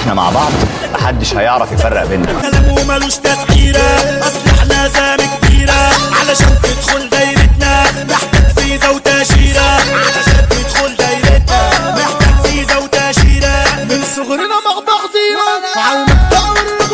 واحنا مع بعض محدش هيعرف يفرق بيننا كلامه ملوش تسعيرة اصل احنا زام كبيرة علشان تدخل دايرتنا محتاج فيزا وتأشيرة علشان تدخل دايرتنا محتاج فيزا وتأشيرة من صغرنا مع بعضينا على المبدأ